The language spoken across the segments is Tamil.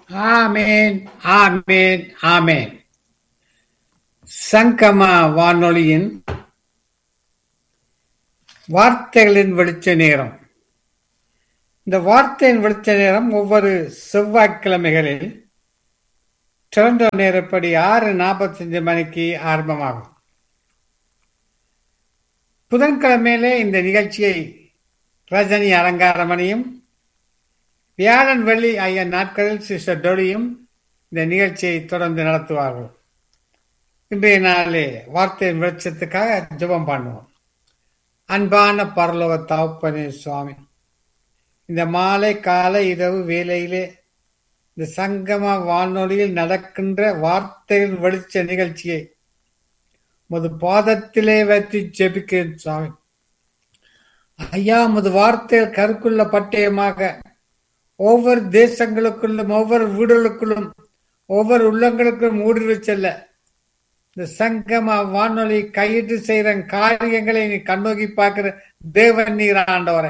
ஆமேன் ஆமேன் ஆமேன் சங்கமா வானொலியின் வார்த்தைகளின் வெளிச்ச நேரம் இந்த வார்த்தையின் வெளிச்ச நேரம் ஒவ்வொரு செவ்வாய்க்கிழமைகளில் டொரண்டோ நேரப்படி ஆறு நாற்பத்தஞ்சு மணிக்கு ஆரம்பமாகும் புதன்கிழமையிலே இந்த நிகழ்ச்சியை ரஜினி அலங்காரமணியும் வியாழன் வெள்ளி ஆகிய நாட்களில் சிஸ்டர் டொலியும் இந்த நிகழ்ச்சியை தொடர்ந்து நடத்துவார்கள் இன்றைய நாளிலே வார்த்தையின் வெளிச்சத்துக்காக ஜெபம் பண்ணுவோம் அன்பான பரலோக தாப்பனே சுவாமி இந்த மாலை காலை இரவு வேலையிலே இந்த சங்கம வானொலியில் நடக்கின்ற வார்த்தையின் வெளிச்ச நிகழ்ச்சியை முது பாதத்திலே வைத்து ஜெபிக்கிறேன் சுவாமி ஐயா முது வார்த்தையில் கருக்குள்ள பட்டயமாக ஒவ்வொரு தேசங்களுக்குள்ளும் ஒவ்வொரு வீடுகளுக்குள்ளும் ஒவ்வொரு உள்ளங்களுக்கும் ஊடுருவி செல்ல இந்த சங்கம வானொலி கையிட்டு செய்கிற காரியங்களை நீ கண்ணோக்கி பார்க்கிற தேவன் நீர் ஆண்டவரே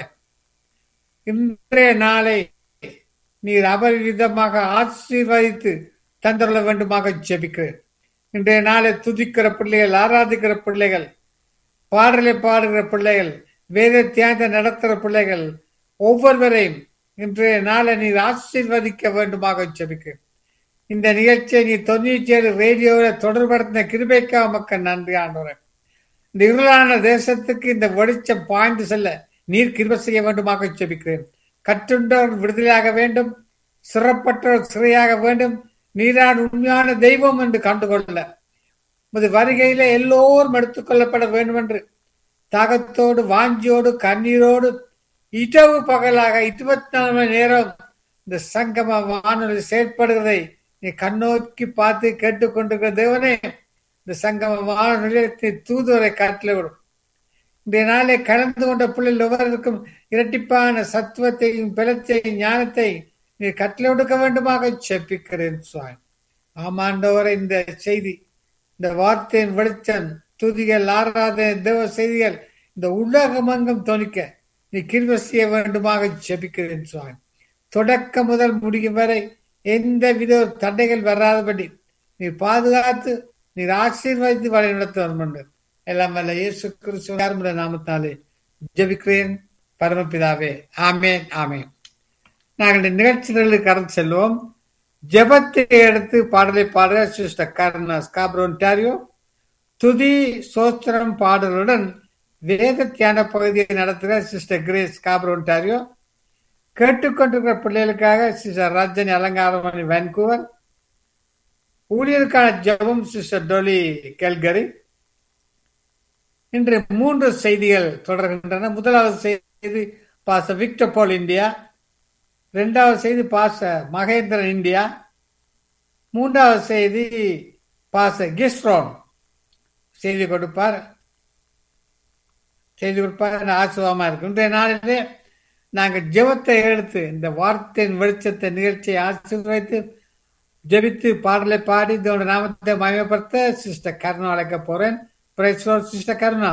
இன்றைய நாளை நீர் அபரிவிதமாக ஆசீர்வதித்து தந்துள்ள வேண்டுமாக ஜெபிக்கிறேன் இன்றைய நாளை துதிக்கிற பிள்ளைகள் ஆராதிக்கிற பிள்ளைகள் பாடலை பாடுகிற பிள்ளைகள் வேத தியானத்தை நடத்துகிற பிள்ளைகள் ஒவ்வொருவரையும் இன்றைய நாளை நீர் ஆசீர்வதிக்க வேண்டுமாக ஜெபிக்கிறேன் இந்த நிகழ்ச்சியை நீ தொண்ணூற்றி ஏழு ரேடியோவில் தொடர்படுத்தின கிருபைக்கா மக்கள் நன்றி ஆண்டவரேன் இந்த இருளான தேசத்துக்கு இந்த வெளிச்சம் பாய்ந்து செல்ல நீர் கிருப செய்ய வேண்டுமாக ஜெபிக்கிறேன் கற்றுண்டவர் விடுதலையாக வேண்டும் சிறப்பற்றவர் சிறையாக வேண்டும் நீரான் உண்மையான தெய்வம் என்று கண்டுகொள்ள உமது வருகையில எல்லோரும் எடுத்துக்கொள்ளப்பட வேண்டும் என்று தாகத்தோடு வாஞ்சியோடு கண்ணீரோடு இரவு பகலாக இருபத்தி நாலு மணி நேரம் இந்த சங்கம வானொலி செயற்படுகிறதை நீ கண்ணோக்கி பார்த்து கேட்டுக்கொண்டிருக்கிற தேவனே இந்த சங்கம வானொலியத்தை தூதுவரை காட்டில விடும் இன்றைய நாளை கலந்து கொண்ட பிள்ளைகள் ஒவ்வொருக்கும் இரட்டிப்பான சத்துவத்தையும் பலத்தையும் ஞானத்தை நீ கட்டளை விடுக்க வேண்டுமாக செப்பிக்கிறேன் சுவாமி ஆமாண்டவரை இந்த செய்தி இந்த வார்த்தையின் வெளிச்சம் துதிகள் ஆராதனை தேவ செய்திகள் இந்த உலகமங்கம் தொனிக்க நீ கிருப செய்ய வேண்டுமாக ஜெபிக்கிறேன் சுவாமி தொடக்க முதல் முடியும் வரை எந்த வித தடைகள் வராதபடி நீ பாதுகாத்து நீர் ஆசீர்வதித்து வழி நடத்த வேண்டும் எல்லாம் வல்ல இயேசு கிறிஸ்துவ நாமத்தாலே ஜெபிக்கிறேன் பரமபிதாவே ஆமேன் ஆமேன் நாங்கள் இந்த நிகழ்ச்சிகளுக்கு கடந்து செல்வோம் ஜெபத்தை எடுத்து பாடலை பாடுற சிஸ்டர் கர்னா ஸ்காப்ரோ ஒன்டாரியோ துதி சோஸ்திரம் பாடலுடன் வேத தியான பகுதியை நடத்துகிற சிஸ்டர் கிரேஸ் காப்ரோ ஒன்டாரியோ கேட்டுக்கொண்டிருக்கிற பிள்ளைகளுக்காக சிஸ்டர் ரஜினி அலங்காரமணி வான்கூவர் ஊழியருக்கான ஜெபம் சிஸ்டர் டொலி கெல்கரி இன்று மூன்று செய்திகள் தொடர்கின்றன முதலாவது செய்தி பாச விக்டர் போல் இந்தியா இரண்டாவது செய்தி பாச மகேந்திரன் இந்தியா மூன்றாவது செய்தி பாச கிஸ்ரோன் செய்தி கொடுப்பார் செய்தி கொடுப்பார் ஆசுவமா இருக்கு இன்றைய நாளிலே நாங்கள் ஜெபத்தை எடுத்து இந்த வார்த்தையின் வெளிச்சத்தை நிகழ்ச்சியை ஆசீர்வதித்து ஜெபித்து பாடலை பாடி இதோட நாமத்தை மயமப்படுத்த சிஸ்டர் கருணா அழைக்க போறேன் சிஸ்டர் கருணா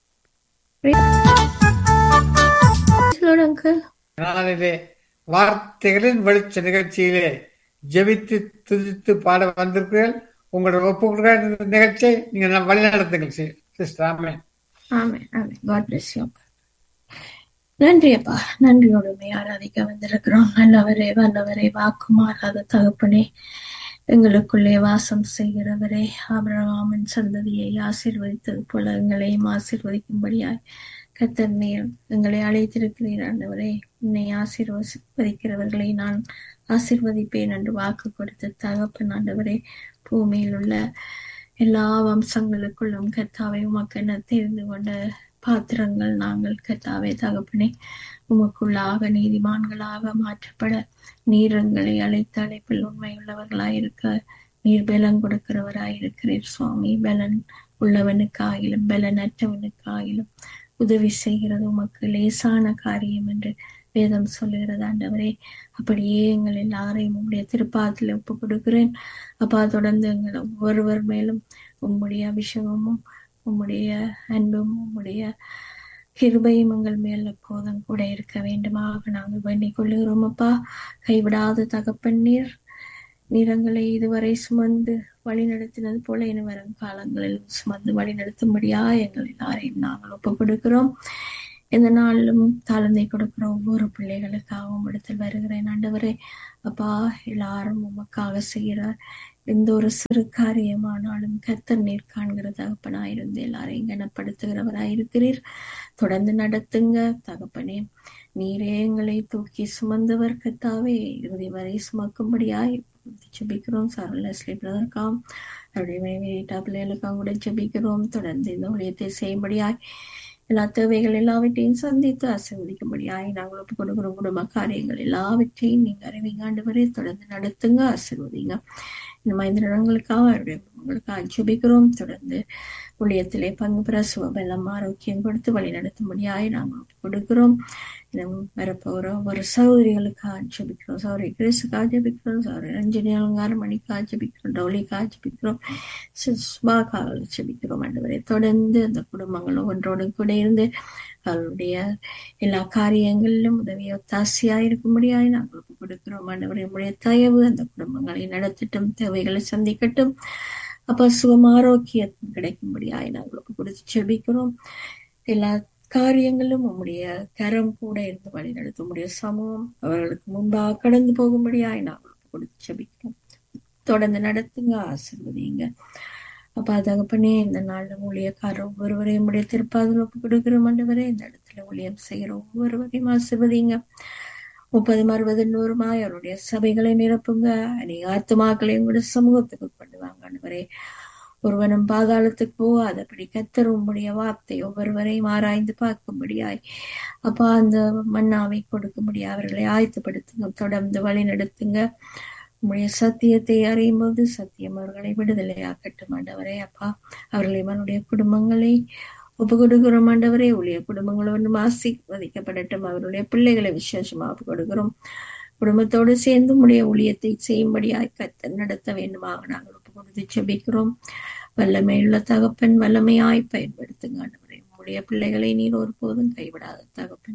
நாளிலே வார்த்தைகளின் வெளிச்ச நிகழ்ச்சியிலே ஜெபித்து துதித்து பாட வந்திருக்கிறீர்கள் உங்களோட ஒப்பு நிகழ்ச்சியை நீங்க வழி நடத்துங்கள் சிஸ்டர் ஆமே ஆமே ஆமே காட் பிளஸ் யூ நன்றி அப்பா நன்றியோடுமே ஆராதிக்க வந்திருக்கிறோம் நல்லவரே வல்லவரே வாக்கு மாறாத தகப்பனே எங்களுக்குள்ளே வாசம் செய்கிறவரே அபிரகாமின் சந்ததியை ஆசீர்வதித்தது போல எங்களையும் ஆசீர்வதிக்கும்படியாய் கத்தர் நீர் எங்களை அழைத்திருக்கிறீர் ஆண்டவரே உன்னை ஆசீர்வதிக்கிறவர்களை நான் ஆசீர்வதிப்பேன் என்று வாக்கு கொடுத்த தகப்பன் ஆண்டவரே பூமியில் உள்ள எல்லா வம்சங்களுக்குள்ளும் கத்தாவை உமக்கென தெரிந்து கொண்ட பாத்திரங்கள் நாங்கள் கத்தாவே தகப்பனே உமக்குள்ளாக நீதிமான்களாக மாற்றப்பட நீர் எங்களை அழைத்த அழைப்பில் உண்மையுள்ளவர்களாயிருக்க நீர் பலன் கொடுக்கிறவராயிருக்கிறீர் சுவாமி பலன் உள்ளவனுக்காகிலும் பலனற்றவனுக்காகிலும் உதவி செய்கிறது உமக்கு லேசான காரியம் என்று வேதம் சொல்லுகிறது ஆண்டவரே அப்படியே எங்கள் எல்லாரையும் உங்களுடைய திருப்பாதத்தில் ஒப்பு கொடுக்கிறேன் அப்பா தொடர்ந்து எங்கள் ஒவ்வொருவர் மேலும் உம்முடைய அபிஷேகமும் உம்முடைய அன்பும் உம்முடைய கிருபையும் எங்கள் மேல் எப்போதும் கூட இருக்க வேண்டுமாக நாங்கள் வேண்டிக் கொள்ளுகிறோம் அப்பா கைவிடாத தகப்பன் நீர் நிறங்களை இதுவரை சுமந்து வழி நடத்தினது போல இனி வரும் காலங்களில் சுமந்து வழி நடத்தும்படியா எங்கள் எல்லாரையும் நாங்கள் ஒப்புக் கொடுக்கிறோம் இந்த நாளிலும் தாழ்ந்தை கொடுக்கிற ஒவ்வொரு பிள்ளைகளுக்காகவும் இடத்தில் வருகிறேன் ஆண்டவரே அப்பா எல்லாரும் உமக்காக செய்கிறார் எந்த ஒரு சிறு காரியமானாலும் கத்தர் நீர் காண்கிற தகப்பனாயிருந்து எல்லாரையும் கனப்படுத்துகிறவராயிருக்கிறீர் தொடர்ந்து நடத்துங்க தகப்பனே நீரே எங்களை தூக்கி சுமந்தவர் கத்தாவே இறுதி வரை சுமக்கும்படியாய் ஜெபிக்கிறோம் சரலஸ்லி பிரதர்காம் அவருடைய மனைவி பிள்ளைகளுக்காக கூட ஜெபிக்கிறோம் தொடர்ந்து இந்த ஊழியத்தை செய்யும்படியாய் எல்லா தேவைகள் எல்லாவற்றையும் சந்தித்து ஆசீர்வதிக்கும்படியாய் நாங்கள் ஒப்புக் கொடுக்கிறோம் குடும்ப காரியங்கள் எல்லாவற்றையும் நீங்க அறிவிங்க ஆண்டவரே தொடர்ந்து நடத்துங்க ஆசீர்வதிங்க இந்த மனிதர்களுக்காக அவருடைய உங்களுக்காக ஜெபிக்கிறோம் தொடர்ந்து ஊழியத்திலே பங்கு பெற சுகபலம் ஆரோக்கியம் கொடுத்து வழி நடத்தும்படியாய் நாங்கள் ஒப்புக் கொடுக்கிறோம் இன்னும் வரப்போகிற ஒரு சகோதரிகளுக்காக ஜெபிக்கிறோம் சௌரி கிறிஸுக்காக ஜெபிக்கிறோம் சௌரி ரஞ்சனி அலங்கார மணிக்காக ஜெபிக்கிறோம் டவுலிக்காக ஜெபிக்கிறோம் சுபாக்காக ஜெபிக்கிறோம் ஆண்டவரை தொடர்ந்து அந்த குடும்பங்கள் ஒன்றோடு கூட இருந்து அவருடைய எல்லா காரியங்களிலும் உதவி ஒத்தாசையா இருக்கும்படியாய் நாங்கள் ஒப்புக் கொடுக்கிறோம் ஆண்டவரை உடைய தயவு அந்த குடும்பங்களை நடத்தட்டும் தேவைகளை சந்திக்கட்டும் அப்ப சுகம் ஆரோக்கியம் கிடைக்கும்படியாய் நாங்கள் ஒப்புக் கொடுத்து ஜெபிக்கிறோம் எல்லா காரியங்களும் உம்முடைய கரம் கூட இருந்து வழி நடத்தும் உடைய சமூகம் அவர்களுக்கு முன்பாக கடந்து போகும்படியாய் நாங்கள் ஒப்புக் கொடுத்து ஜெபிக்கிறோம் தொடர்ந்து நடத்துங்க ஆசிர்வதிங்க அப்பா தகப்பனே இந்த நாள்ல ஊழியக்காரர் ஒவ்வொருவரையும் உடைய திருப்பாதல் ஒப்பு கொடுக்கிற ஆண்டவரே இந்த இடத்துல ஊழியம் செய்கிற ஒவ்வொருவரையும் ஆசிர்வதிங்க முப்பது அறுபது நூறுமாய் அவருடைய சபைகளை நிரப்புங்க அநேக ஆத்துமாக்களையும் கூட சமூகத்துக்கு கொண்டு வாங்க ஆண்டவரே ஒருவனும் பாதாளத்துக்கு போகாதபடி கத்தர் உம்முடைய வார்த்தை ஒவ்வொருவரையும் ஆராய்ந்து பார்க்கும்படியாய் அப்பா அந்த மன்னாவை கொடுக்கும்படியா அவர்களை ஆயத்தப்படுத்துங்க தொடர்ந்து வழி நடத்துங்க உம்முடைய சத்தியத்தை அறியும் போது சத்தியம் அவர்களை விடுதலையாக்கட்டும் ஆண்டவரே அப்பா அவர்களை அவனுடைய குடும்பங்களை ஒப்பு கொடுக்கிறோம் ஆண்டவரே உடைய குடும்பங்களோடு ஆசீர்வதிக்கப்படட்டும் அவருடைய பிள்ளைகளை விசேஷமா ஒப்பு கொடுக்கிறோம் குடும்பத்தோடு சேர்ந்து உடைய ஊழியத்தை செய்யும்படியாய் கத்த நடத்த வேண்டுமாக நாங்கள் ஒப்பு கொடுத்து செபிக்கிறோம் வல்லமையுள்ள தகப்பன் வல்லமையாய் பயன்படுத்துங்க ஆண்டவரே உடைய பிள்ளைகளை நீர் ஒருபோதும் கைவிடாத தகப்பன்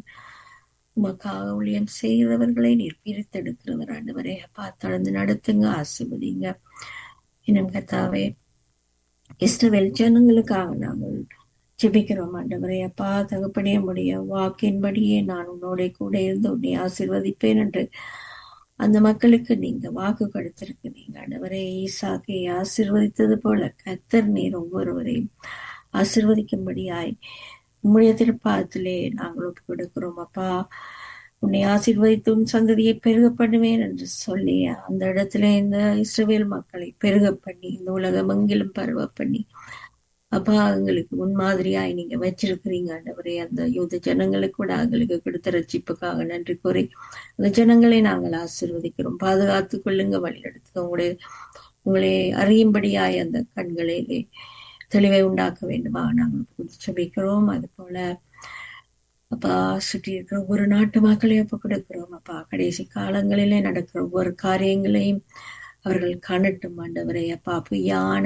உமக்காக ஊழியம் செய்கிறவர்களை நீர் பிரித்தெடுக்கிறவர் ஆண்டவரே அப்பா தொடர்ந்து நடத்துங்க ஆசிர்வதிங்க இன்னும் கத்தாவே இஸ்ரவேல் ஜனங்களுக்காக நாங்கள் ஜெபிக்கிறோம் ஆண்டவரே அப்பா தகப்பனே உடைய வாக்கின்படியே நான் உன்னோட கூட இருந்து உன்னை ஆசிர்வதிப்பேன் என்று அந்த மக்களுக்கு நீங்க வாக்கு கொடுத்திருக்கிறீங்க ஆண்டவரே ஈசாக்கை ஆசிர்வதித்தது போல கத்தர் நீர் ஒவ்வொருவரையும் ஆசிர்வதிக்கும்படியாய் உம்முடைய திருப்பாதத்திலே நாங்கள் ஒப்பு கொடுக்கிறோம் அப்பா உன்னை ஆசீர்வதித்து உன் சந்ததியை பெருக பண்ணுவேன் என்று சொல்லி அந்த இடத்துல இந்த இஸ்ரவேல் மக்களை பெருக பண்ணி இந்த உலகம் எங்கிலும் பரவ பண்ணி அப்பா எங்களுக்கு முன்மாதிரியாய் நீங்க வச்சிருக்கிறீங்க ஆண்டவரே அந்த யூத ஜனங்களுக்கு கூட எங்களுக்கு கொடுத்த ரட்சிப்புக்காக நன்றி கூறி அந்த ஜனங்களை நாங்கள் ஆசிர்வதிக்கிறோம் பாதுகாத்து கொள்ளுங்க வழி நடத்துங்க உங்களுடைய உங்களை அறியும்படியாய் அந்த கண்களிலே தெளிவை உண்டாக்க வேண்டுமா நாங்கள் ஜபிக்கிறோம் அது போல அப்பா சுற்றி இருக்கிற ஒவ்வொரு நாட்டு மக்களையும் ஒப்பு கொடுக்கிறோம் அப்பா கடைசி காலங்களிலே நடக்கிற ஒவ்வொரு காரியங்களையும் அவர்கள் காணட்டும் ஆண்டவரே அப்பா பொய்யான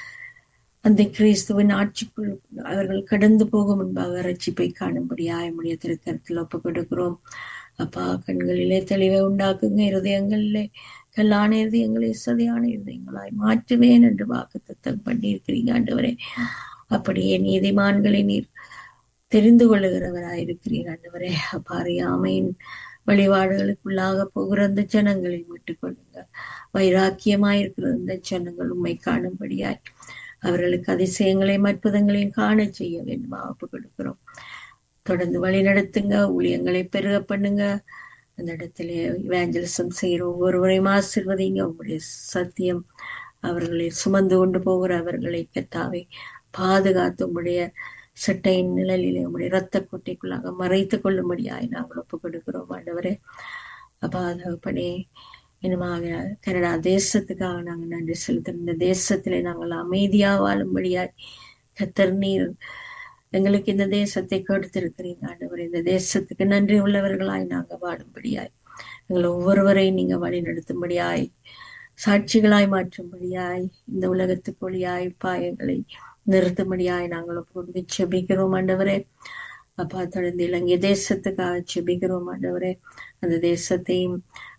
அந்த கிறிஸ்துவின் ஆட்சிக்குள் அவர்கள் கடந்து போக முன்பாக ரட்சிப்பை காணும்படியாய் முடிய திருக்கரத்தில் ஒப்பு கொடுக்கிறோம் அப்பா கண்களிலே தெளிவை உண்டாக்குங்க இருதயங்களிலே கல்லான இருதயங்களை சதியான இருதயங்களாய் மாற்றுவேன் என்று வாக்கு தத்தம் பண்ணியிருக்கிறீங்க ஆண்டவரே அப்படியே நீதிமான்களை நீர் தெரிந்து கொள்ளுகிறவராயிருக்கிறீர் ஆண்டவரே அப்பா அறியாமையின் வழிபாடுகளுக்குள்ளாக போகிற அந்த ஜனங்களை விட்டுக் கொள்ளுங்க வைராக்கியமாயிருக்கிற அந்த ஜனங்கள் உண்மை காணும்படியாய் அவர்களுக்கு அதிசயங்களையும் அற்புதங்களையும் காண செய்ய வேண்டுமா ஒப்பு கொடுக்கிறோம் தொடர்ந்து வழி நடத்துங்க ஊழியங்களை பெருக பண்ணுங்க அந்த இடத்துல இவாஞ்சலிசம் செய்கிற ஒவ்வொருவரையும் ஆசிர்வதிங்க உங்களுடைய சத்தியம் அவர்களை சுமந்து கொண்டு போகிற அவர்களை கத்தாவை பாதுகாத்து உங்களுடைய சட்டையின் நிழலிலே உங்களுடைய ரத்த கொட்டைக்குள்ளாக மறைத்து கொள்ளும்படியாய் நாங்கள் ஒப்பு கொடுக்கிறோம் ஆண்டவரே அப்பா தகப்பனே இனமாக கனடா தேசத்துக்காக நாங்கள் நன்றி செலுத்துறோம் இந்த தேசத்திலே நாங்கள் அமைதியா வாழும்படியாய் கத்தர் நீர் எங்களுக்கு இந்த தேசத்தை கொடுத்திருக்கிறீங்க ஆண்டவர் இந்த தேசத்துக்கு நன்றி உள்ளவர்களாய் நாங்கள் வாழும்படியாய் எங்களை ஒவ்வொருவரையும் நீங்க வழி நடத்தும்படியாய் சாட்சிகளாய் மாற்றும்படியாய் இந்த உலகத்துக்கு ஒளியாய் பாயங்களை நிறுத்தும்படியாய் நாங்கள் ஒப்பு செபிக்கிறோம் ஆண்டவரே அப்பா தொடர்ந்து இலங்கை தேசத்துக்காக செபிக்கிறோம் ஆண்டவரே அந்த தேசத்தையும்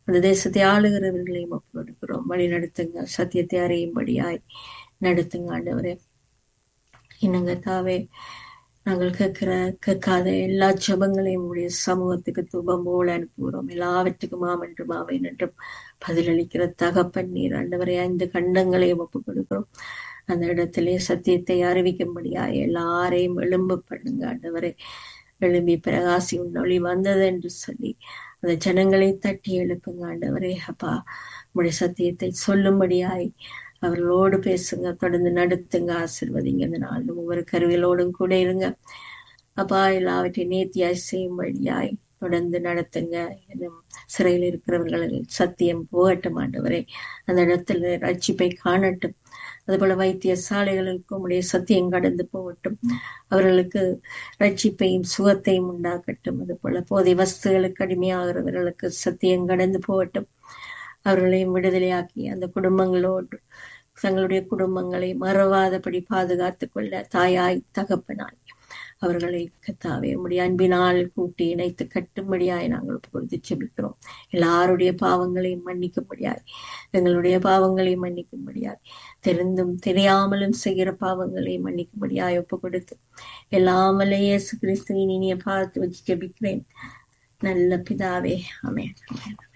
அந்த தேசத்தை ஆளுகிறவர்களையும் ஒப்பு கொடுக்கிறோம் வழி நடத்துங்க சத்தியத்தை அறியும்படியாய் நடத்துங்க ஆண்டவரே இன்னுங்க தாவே நாங்கள் கேட்கிற கேட்காத எல்லா ஜபங்களையும் உடைய சமூகத்துக்கு துபம் போல அனுப்புகிறோம் எல்லாவற்றுக்கும் மாமென்றும் ஆவேன் என்றும் பதிலளிக்கிற தகப்பன் நீர் ஆண்டவரை ஐந்து கண்டங்களையும் ஒப்பு கொடுக்கிறோம் அந்த இடத்திலே சத்தியத்தை அறிவிக்கும்படியா எல்லாரையும் எழும்பு பண்ணுங்க ஆண்டவரை எழும்பி பிரகாசி உன்னொளி வந்தது என்று சொல்லி அந்த ஜனங்களை தட்டி எழுப்புங்க ஆண்டவரே அப்பா உடைய சத்தியத்தை சொல்லும்படியாய் அவர்களோடு பேசுங்க தொடர்ந்து நடத்துங்க ஆசிர்வதிங்க இந்த நாளும் ஒவ்வொரு கருவிகளோடும் கூட இருங்க அப்பா எல்லாவற்றையும் நேர்த்தியாய் செய்யும்படியாய் தொடர்ந்து நடத்துங்க இன்னும் சிறையில் இருக்கிறவர்கள் சத்தியம் போகட்டும் ஆண்டவரே அந்த இடத்துல ரட்சிப்பை காணட்டும் அதுபோல வைத்தியசாலைகளுக்கும் உடைய சத்தியம் கடந்து போகட்டும் அவர்களுக்கு ரட்சிப்பையும் சுகத்தையும் உண்டாக்கட்டும் அதுபோல போதை வஸ்துகளுக்கு அடிமையாகிறவர்களுக்கு சத்தியம் கடந்து போகட்டும் அவர்களையும் விடுதலையாக்கி அந்த குடும்பங்களோடு தங்களுடைய குடும்பங்களை மறவாதபடி பாதுகாத்துக் கொள்ள தாயாய் தகப்பனாய் அவர்களை கத்தாவே உடைய அன்பினால் கூட்டி இணைத்து கட்டும்படியாய் நாங்கள் பொழுது செபிக்கிறோம் எல்லாருடைய பாவங்களையும் மன்னிக்கும்படியாய் எங்களுடைய பாவங்களையும் மன்னிக்கும்படியாய் தெரிந்தும் தெரியாமலும் செய்கிற பாவங்களை மன்னிக்கும்படியாய் ஒப்பு கொடுத்து எல்லாமலே இயேசு கிறிஸ்துவின் இனிய பார்த்து வச்சு ஜெபிக்கிறேன் நல்ல பிதாவே அமேன்